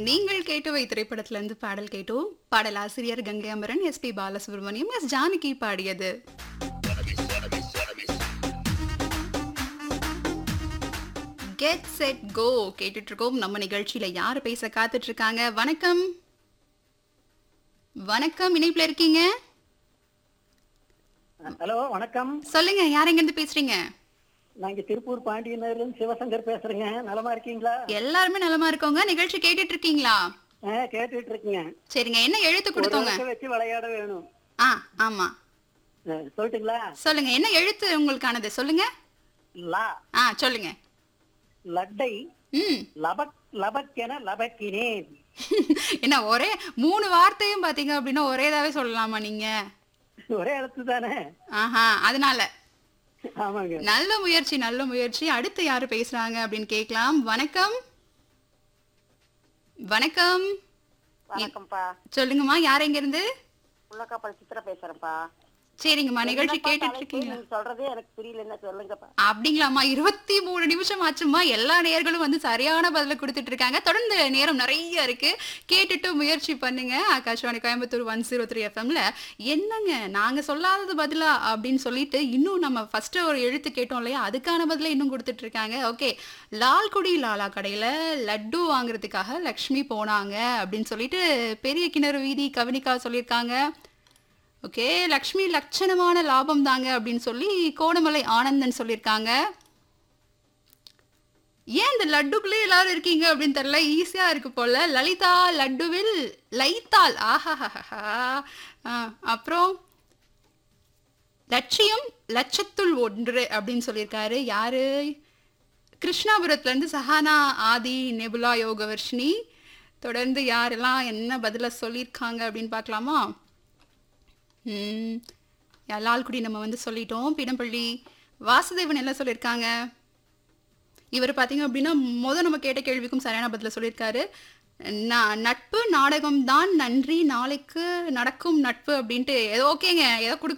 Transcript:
நீங்கள் கேட்டவை திரைப்படத்திலிருந்து பாடல் கேட்டோம் பாடல் ஆசிரியர் Gangai Amaran S P Balasubrahmanyam S Janaki பாடியது கெட் செட் கோ கேட்டுட்டு இருக்கோம் நம்ம நிகழ்ச்சியில யார் பேச காத்துட்டு இருக்காங்க வணக்கம் வணக்கம் இணைப்புல இருக்கீங்க ஹலோ வணக்கம் சொல்லுங்க யார் எங்க இருந்து பேசுறீங்க நான் இங்க திருப்பூர் பாண்டியனர்ல இருந்து சிவசங்கர் பேசுறேங்க நலமா இருக்கீங்களா எல்லாருமே நலமா இருக்கோங்க நிகழ்ச்சி கேட்டுட்டு இருக்கீங்களா ஆ, கேட்டுட்டு இருக்கீங்க சரிங்க என்ன எழுத்து ஒரு கொடுத்தோங்க விளக்க வச்சு விளையாட வேணும் ஆ ஆமா ஆ, சொல்லட்டுங்களா சொல்லுங்க என்ன எழுத்து உங்களுக்கானது சொல்லுங்க லா ஆ சொல்லுங்க லட்டை ம் லபக் லபக்கென லபக்கினேன் என்ன ஒரே மூணு வார்த்தையும் பாத்தீங்க அப்படின்னா ஒரேதாவே சொல்லலாமா நீங்க ஒரே எழுத்து தானே ஆஹா அதனால ஆமாங்க நல்ல முயற்சி நல்ல முயற்சி அடுத்து யாரு பேசுறாங்க அப்படின்னு கேட்கலாம் வணக்கம் வணக்கம் வணக்கம்ப்பா சொல்லுங்கம்மா யார் எங்க இருந்து உள்ளக்காப்பல் சித்திர பேசுறேன்ப்பா சரிங்கம்மா நிகழ்ச்சி என்னப்பா கேட்டுட்டு தலைப்பு? இருக்கீங்களா நீங்க சொல்றதே எனக்கு புரியல என்ன சொல்லுங்கப்பா அப்படிங்களாம்மா இருபத்தி மூணு நிமிஷம் ஆச்சுமா எல்லா நேயர்களும் வந்து சரியான பதில கொடுத்துட்டு இருக்காங்க தொடர்ந்து நேரம் நிறைய இருக்கு கேட்டுட்டு முயற்சி பண்ணுங்க Akashvani Coimbatore one zero three எஃப்எம்ல என்னங்க நாங்க சொல்லாதது பதிலா அப்படின்னு சொல்லிட்டு இன்னும் நம்ம ஃபர்ஸ்ட் ஒரு எழுத்து கேட்டோம் இல்லையா அதுக்கான பதில இன்னும் கொடுத்துட்டு இருக்காங்க ஓகே லால்குடி லாலா கடையில லட்டு வாங்குறதுக்காக லக்ஷ்மி போனாங்க அப்படின்னு சொல்லிட்டு பெரிய கிணறு வீதி கவனிக்கா சொல்லியிருக்காங்க ஓகே லக்ஷ்மி லட்சணமான லாபம் தாங்க அப்படின்னு சொல்லி கோணமலை ஆனந்தன் சொல்லியிருக்காங்க ஏன் இந்த லட்டுக்குள்ளே எல்லாரும் இருக்கீங்க அப்படின்னு தெரியல ஈஸியா இருக்கு போல லலிதா லட்டுவில் லைத்தால் ஆஹாஹாஹா ஆ, அப்புறம் லட்சியம் லட்சத்துள் ஒன்று அப்படின்னு சொல்லியிருக்காரு யாரு கிருஷ்ணாபுரத்துல இருந்து சஹானா ஆதி நெபுலா யோகவர்ஷினி தொடர்ந்து யாரெல்லாம் என்ன பதில சொல்லியிருக்காங்க அப்படின்னு பார்க்கலாமா ம் லால்குடி நம்ம வந்து சொல்லிட்டோம் பிடம்பள்ளி வாசுதேவன் என்ன சொல்லியிருக்காங்க இவர் பார்த்தீங்க அப்படின்னா முத நம்ம கேட்ட கேள்விக்கும் சரியான பதில சொல்லியிருக்காரு ந- நட்பு நாடகம் தான் நன்றி நாளைக்கு நடக்கும் நட்பு அப்படின்ட்டு ஏதோ ஓகேங்க ஏதோ